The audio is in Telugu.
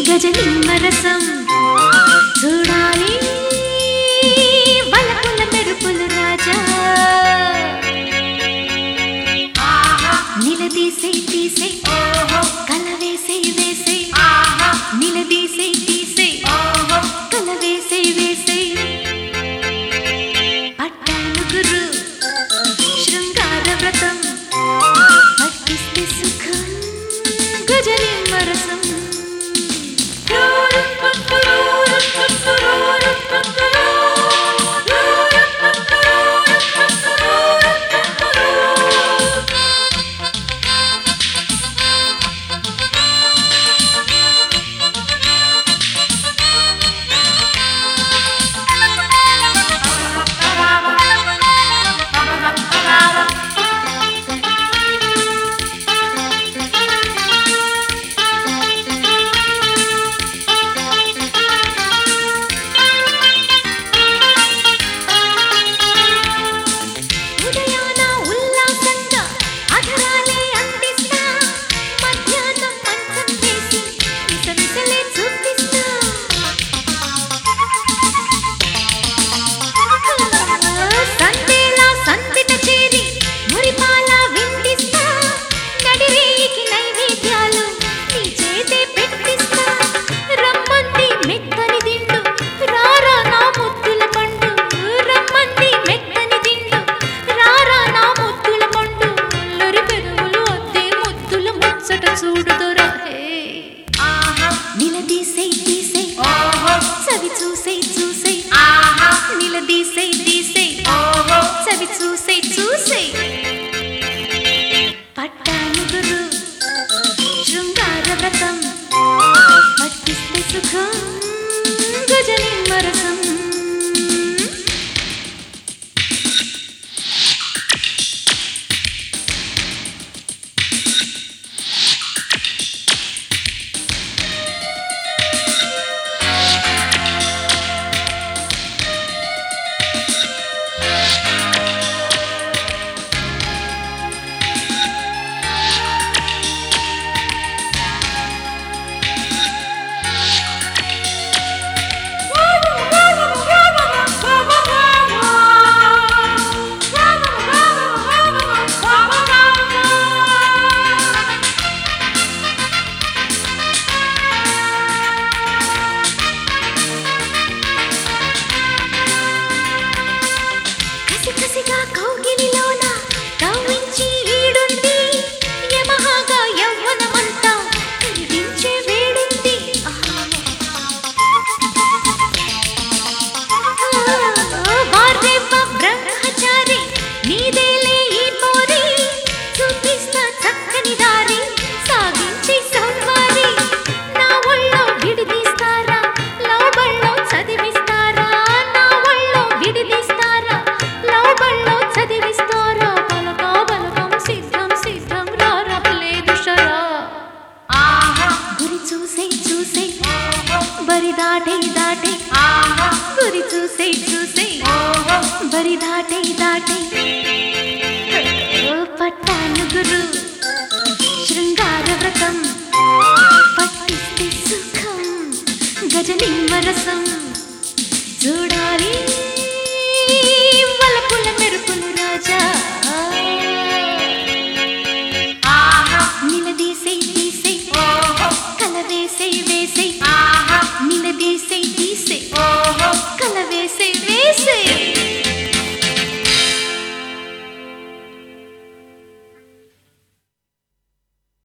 గజ నిమ్మరసం చూడాలి వలపుల మెరుపులు రాజా నిలదీసే తీసే కల వేసే వేసే నిలదీసే తీసే కల వేసే వేసే పట్టాను గురు శృంగార వ్రతం పట్టిస్తే సుఖం గజని మరసం ఉదయాన ఉల్లాసంగా అధరాలే అందిస్తా మధ్యాహ్నం మంచం వేసి మిసమిసలే చూపిస్తా సందేలా సందిట చేరి మురిపాల వింటిస్తా నడిరేయికి నైవేద్యాలు నీ చేతే పెట్టిస్తా రమ్మంది మెత్తని దిండు రారా నా ముద్దుల పండు రమ్మంది మెత్తని దిండు రారా నా ముద్దుల పండు అల్లరి పెదవులు అద్దే ముద్దుల ముచ్చట చూడుదొరా హే నిలదీసే తీసే చవి చూసే చూసే నిలదీసే తీసే చవి చూసే చూసే పట్టాను గురు శృంగార వ్రతం పట్టిస్తే సుఖం గజని మరసం కసి కసిగా కౌగిలిలోన కవ్వించి ఈడుంది యమహాగా యవ్వనమంతా కరిగించే వేడుంది వారేవ్వ బ్రహ్మచారి నీదేలే ఈ పోరి చూపిస్తా చక్కని దారి సాగించి సంవారి నా ఒళ్ళో విడిదీస్తారా లవబళ్ళో చదివిస్తారా నా ఒళ్ళో విడిదీస్తారా లవబళ్ళో చదివిస్తారా పలకా బలకం సిద్ధం సిద్ధం రారా లేదు షరా గురి చూసే చూసే బరి దాటే దాటే గురి చూసే చూసే బరి దాటే దాటే ఓ పట్టాను గురు శృంగార వ్రతం